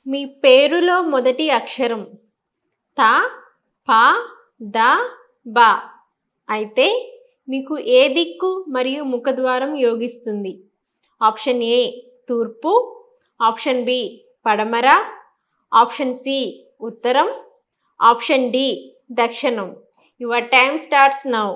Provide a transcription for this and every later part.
మీ పేరులో మొదటి అక్షరం త ప ద బ అయితే మీకు ఏ దిక్కు మరియు ముఖద్వారం యోగిస్తుంది ఆప్షన్ ఏ తూర్పు ఆప్షన్ బి పడమర ఆప్షన్ సి ఉత్తరం ఆప్షన్ డి దక్షిణం యువర్ టైమ్ స్టార్ట్స్ నౌ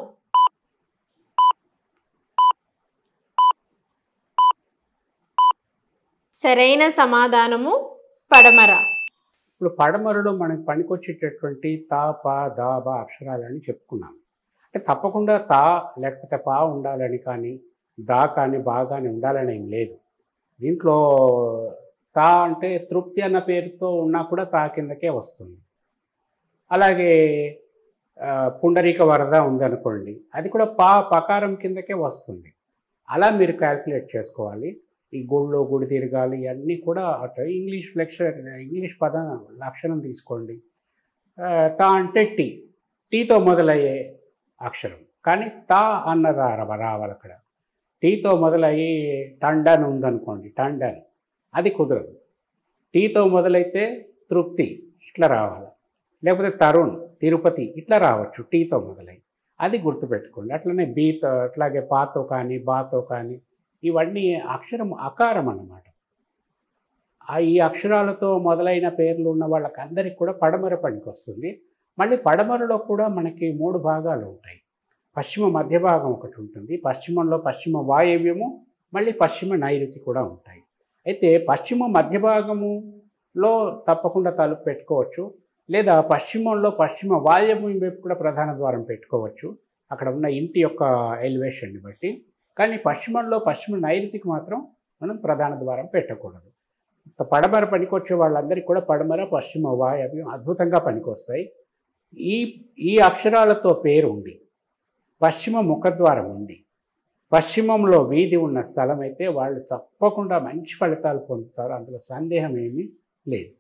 సరైన సమాధానము పడమర ఇప్పుడు పడమరలో మనకి పనికొచ్చేటటువంటి తా పా దా బా అక్షరాలని చెప్పుకున్నాం అంటే తప్పకుండా తా లేకపోతే పా ఉండాలని కానీ దా కానీ బా కానీ ఉండాలని ఏం లేదు దీంట్లో తా అంటే తృప్తి అన్న పేరుతో ఉన్నా కూడా తా కిందకే వస్తుంది అలాగే ఆ, పుండరీక వరద ఉందనుకోండి అది కూడా పా పకారం కిందకే వస్తుంది అలా మీరు క్యాల్కులేట్ చేసుకోవాలి ఈ గుళ్ళో గుడి తిరగాలి ఇవన్నీ కూడా అట్లా ఇంగ్లీష్ లెక్చర్ ఇంగ్లీష్ పద లక్షణం తీసుకోండి ఆ, తా అంటే టీ టీతో మొదలయ్యే అక్షరం కానీ తా అన్న రా రావాలి అక్కడ టీతో మొదలయ్యి టండన్ ఉందనుకోండి టండన్ అది కుదరదు టీతో మొదలైతే తృప్తి ఇట్లా రావాలి లేకపోతే తరుణ్ తిరుపతి ఇట్లా రావచ్చు టీతో మొదలై అది గుర్తుపెట్టుకోండి అట్లనే బీతో అట్లాగే పాతో కానీ బాతో కానీ ఇవన్నీ అక్షరం అకారం అన్నమాట ఆ ఈ అక్షరాలతో మొదలైన పేర్లు ఉన్న వాళ్ళకి అందరికి కూడా పడమర పనికి వస్తుంది మళ్ళీ పడమరలో కూడా మనకి మూడు భాగాలు ఉంటాయి పశ్చిమ మధ్య భాగం ఒకటి ఉంటుంది పశ్చిమంలో పశ్చిమ వాయవ్యము మళ్ళీ పశ్చిమ నైరుతి కూడా ఉంటాయి అయితే పశ్చిమ మధ్య భాగములో తప్పకుండా తలుపు పెట్టుకోవచ్చు లేదా పశ్చిమంలో పశ్చిమ వాయవ్యం వైపు కూడా ప్రధాన ద్వారం పెట్టుకోవచ్చు అక్కడ ఉన్న ఇంటి యొక్క ఎలివేషన్ని బట్టి కానీ పశ్చిమంలో పశ్చిమ నైరుతికి మాత్రం మనం ప్రధాన ద్వారం పెట్టకూడదు పడమర పనికొచ్చే వాళ్ళందరికీ కూడా పడమర పశ్చిమ వాయవ్యం అద్భుతంగా పనికొస్తాయి ఈ ఈ అక్షరాలతో పేరు ఉంది పశ్చిమ ముఖద్వారం ఉంది పశ్చిమంలో వీధి ఉన్న స్థలం అయితే వాళ్ళు తప్పకుండా మంచి ఫలితాలు పొందుతారు అందులో సందేహం ఏమీ లేదు